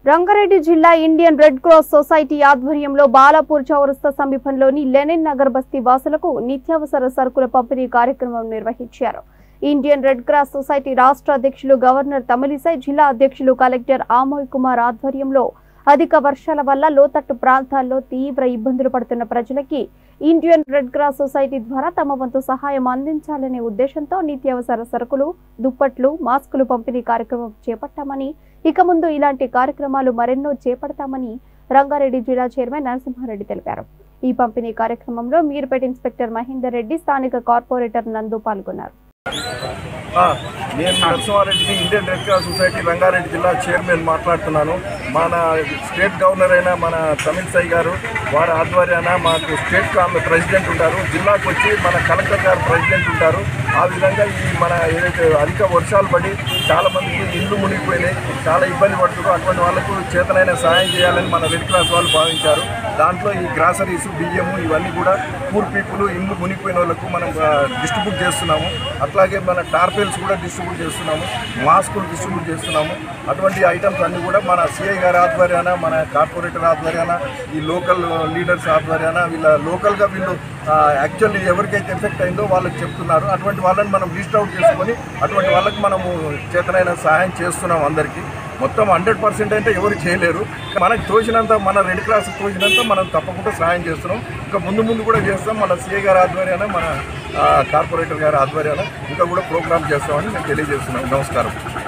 రంగారెడ్డి జిల్లా Indian Red Cross society ఆధ్వర్యంలో బాలాపూర్ చౌరస్తా సమీపంలోని లెనిన్ నగర్ బస్తీ వాసులకు నిత్యావసర సరుకుల పంపిణీ కార్యక్రమం నిర్వహించారు ఇండియన్ రెడ్ క్రాస్ సొసైటీ రాష్ట్ర అధ్యక్షులు గవర్నర్ తమిళిసై జిల్లా అధ్యక్షులు కలెక్టర్ ఆమోయ్ కుమార్ ఆధ్వర్యంలో అధిక వర్షాల వల్ల లోతట్టు ప్రాంతాల్లో తీవ్ర ఇబ్బందులు పడుతున్న ప్రజలకి ఇండియన్ రెడ్ క్రాస్ సొసైటీ ద్వారా తమ వంతు సహాయం అందించాలనే ఉద్దేశంతో నిత్యావసర సరుకులు దుప్పట్లు మాస్కులు పంపిణీ కార్యక్రమం చేపట్టామని ఇక ముందు ఇలాంటి కార్యక్రమాలు మరెన్నో చేపడతామని రంగారెడ్డి జిల్లా చైర్మన్ నరసింహారెడ్డి తెలిపారు ఈ పంపిణీ కార్యక్రమంలో మీర్పేట ఇన్స్పెక్టర్ మహేందర్ రెడ్డి స్థానిక కార్పొరేటర్ నందు పాల్గొన్నారు ఆ, నేను నరసింహారెడ్డిని Indian Red Cross Society Rangareddy జిల్లా చైర్మన్ మాట్లాడుతున్నాను మన స్టేట్ గవర్నర్ అయిన మన తమిళ సై గారు వారి ఆధ్వర్యాన మాకు స్టేట్ కామ్ ప్రెసిడెంట్ ఉంటారు జిల్లాకు వచ్చి మన కలెక్టర్ గారు ప్రెసిడెంట్ ఉంటారు ఆ విధంగా ఈ మన ఏదైతే అధిక వర్షాలు పడి చాలా మందికి ఇల్లు మునిగిపోయినాయి చాలా ఇబ్బంది పడుతున్నారు అటువంటి వాళ్ళకు చేతనైన సహాయం చేయాలని మన రెడ్ క్రాస్ వాళ్ళు భావించారు దాంట్లో ఈ గ్రాసరీస్ బియ్యము ఇవన్నీ కూడా పూర్ పీపుల్ ఇల్లు మునిగిపోయిన వాళ్ళకు మనం డిస్ట్రిబ్యూట్ చేస్తున్నాము అట్లాగే మన టార్పెల్స్ కూడా డిస్ట్రిబ్యూట్ చేస్తున్నాము మాస్కులు డిస్ట్రిబ్యూట్ చేస్తున్నాము అటువంటి ఐటమ్స్ అన్నీ కూడా మన సిఐ గారి ఆధ్వర్యాన మన కార్పొరేటర్ ఆధ్వర్యాన ఈ లోకల్ లీడర్స్ ఆధ్వర్యాన వీళ్ళ లోకల్గా వీళ్ళు యాక్చువల్లీ ఎవరికైతే ఎఫెక్ట్ అయిందో వాళ్ళకి చెప్తున్నారు అటువంటి వాళ్ళని మనం లిస్ట్ అవుట్ చేసుకొని అటువంటి వాళ్ళకి మనము చేతనైన సహాయం చేస్తున్నాం అందరికీ మొత్తం హండ్రెడ్ పర్సెంట్ అంటే ఎవరు చేయలేరు మనకు తోచినంత మన రెడ్ క్రాస్ తోచినంత మనం తప్పకుండా సహాయం చేస్తున్నాం ఇంకా ముందు ముందు కూడా చేస్తాం మన సీఏ గారి ఆధ్వర్యాన మన ఆ, కార్పొరేటర్ గారి ఆధ్వర్యాన ఇంకా కూడా ప్రోగ్రామ్ చేస్తామని నేను తెలియజేస్తున్నాను నమస్కారం